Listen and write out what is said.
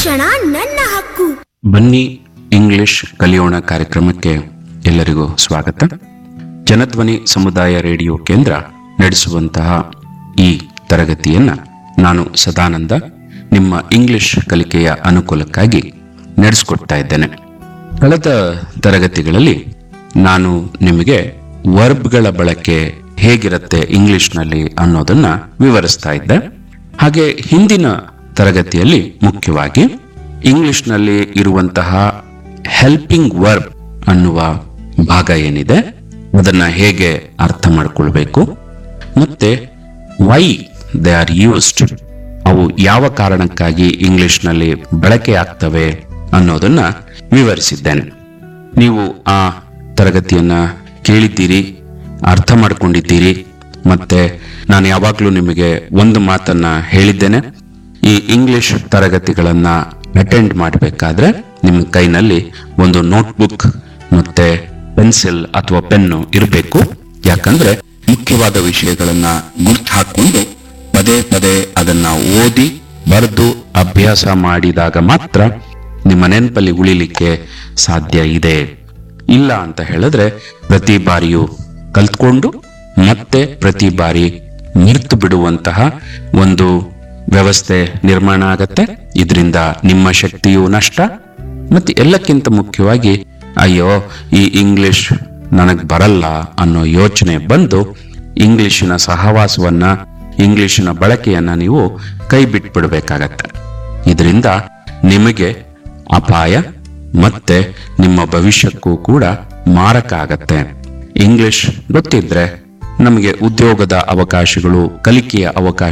ಶಿಕ್ಷಣ ನನ್ನ ಹಕ್ಕು ಬನ್ನಿ ಇಂಗ್ಲಿಷ್ ಕಲಿಯೋಣ ಕಾರ್ಯಕ್ರಮಕ್ಕೆ ಎಲ್ಲರಿಗೂ ಸ್ವಾಗತ ಜನಧ್ವನಿ ಸಮುದಾಯ ರೇಡಿಯೋ ಕೇಂದ್ರ ನಡೆಸುವಂತಹ ಈ ತರಗತಿಯನ್ನ ನಾನು ಸದಾನಂದ ನಿಮ್ಮ ಇಂಗ್ಲಿಷ್ ಕಲಿಕೆಯ ಅನುಕೂಲಕ್ಕಾಗಿ ನಡೆಸಿಕೊಡ್ತಾ ಇದ್ದೇನೆ ಕಳೆದ ತರಗತಿಗಳಲ್ಲಿ ನಾನು ನಿಮಗೆ ವರ್ಬ್ಗಳ ಬಳಕೆ ಹೇಗಿರುತ್ತೆ ಇಂಗ್ಲಿಷ್ನಲ್ಲಿ ಅನ್ನೋದನ್ನ ವಿವರಿಸ್ತಾ ಇದ್ದೆ ಹಾಗೆ ಹಿಂದಿನ ತರಗತಿಯಲ್ಲಿ ಮುಖ್ಯವಾಗಿ ಇಂಗ್ಲಿಷ್ನಲ್ಲಿ ಇರುವಂತಹ ಹೆಲ್ಪಿಂಗ್ ವರ್ಬ್ ಅನ್ನುವ ಭಾಗ ಏನಿದೆ ಅದನ್ನ ಹೇಗೆ ಅರ್ಥ ಮಾಡ್ಕೊಳ್ಬೇಕು ಮತ್ತೆ ವೈ ದೇ ಆರ್ ಯೂಸ್ಡ್ ಅವು ಯಾವ ಕಾರಣಕ್ಕಾಗಿ ಇಂಗ್ಲಿಷ್ನಲ್ಲಿ ಬಳಕೆ ಆಗ್ತವೆ ಅನ್ನೋದನ್ನ ವಿವರಿಸಿದ್ದೇನೆ ನೀವು ಆ ತರಗತಿಯನ್ನ ಕೇಳಿದ್ದೀರಿ ಅರ್ಥ ಮಾಡ್ಕೊಂಡಿದ್ದೀರಿ ಮತ್ತೆ ನಾನು ಯಾವಾಗಲೂ ನಿಮಗೆ ಒಂದು ಮಾತನ್ನ ಹೇಳಿದ್ದೇನೆ ಈ ಇಂಗ್ಲಿಷ್ ತರಗತಿಗಳನ್ನ ಅಟೆಂಡ್ ಮಾಡಬೇಕಾದ್ರೆ ನಿಮ್ಮ ಕೈನಲ್ಲಿ ಒಂದು ನೋಟ್ಬುಕ್ ಮತ್ತೆ ಪೆನ್ಸಿಲ್ ಅಥವಾ ಪೆನ್ನು ಇರಬೇಕು ಯಾಕಂದ್ರೆ ಮುಖ್ಯವಾದ ವಿಷಯಗಳನ್ನ ಗುರ್ತು ಹಾಕೊಂಡು ಪದೇ ಪದೇ ಅದನ್ನ ಓದಿ ಬರೆದು ಅಭ್ಯಾಸ ಮಾಡಿದಾಗ ಮಾತ್ರ ನಿಮ್ಮ ನೆನಪಲ್ಲಿ ಉಳಿಲಿಕ್ಕೆ ಸಾಧ್ಯ ಇದೆ ಇಲ್ಲ ಅಂತ ಹೇಳಿದ್ರೆ ಪ್ರತಿ ಬಾರಿಯೂ ಕಲ್ತ್ಕೊಂಡು ಮತ್ತೆ ಪ್ರತಿ ಬಾರಿ ಮರೆತು ಬಿಡುವಂತಹ ಒಂದು ವ್ಯವಸ್ಥೆ ನಿರ್ಮಾಣ ಆಗತ್ತೆ ಇದರಿಂದ ನಿಮ್ಮ ಶಕ್ತಿಯೂ ನಷ್ಟ ಮತ್ತೆ ಎಲ್ಲಕ್ಕಿಂತ ಮುಖ್ಯವಾಗಿ ಅಯ್ಯೋ ಈ ಇಂಗ್ಲಿಷ್ ನನಗ್ ಬರಲ್ಲ ಅನ್ನೋ ಯೋಚನೆ ಬಂದು ಇಂಗ್ಲಿಶಿನ ಸಹವಾಸವನ್ನ ಇಂಗ್ಲಿಶಿನ ಬಳಕೆಯನ್ನ ನೀವು ಕೈ ಬಿಟ್ಬಿಡ್ಬೇಕಾಗತ್ತೆ ಇದರಿಂದ ನಿಮಗೆ ಅಪಾಯ ಮತ್ತೆ ನಿಮ್ಮ ಭವಿಷ್ಯಕ್ಕೂ ಕೂಡ ಮಾರಕ ಆಗತ್ತೆ ಇಂಗ್ಲಿಷ್ ಗೊತ್ತಿದ್ರೆ ನಮಗೆ ಉದ್ಯೋಗದ ಅವಕಾಶಗಳು ಕಲಿಕೆಯ ಅವಕಾಶ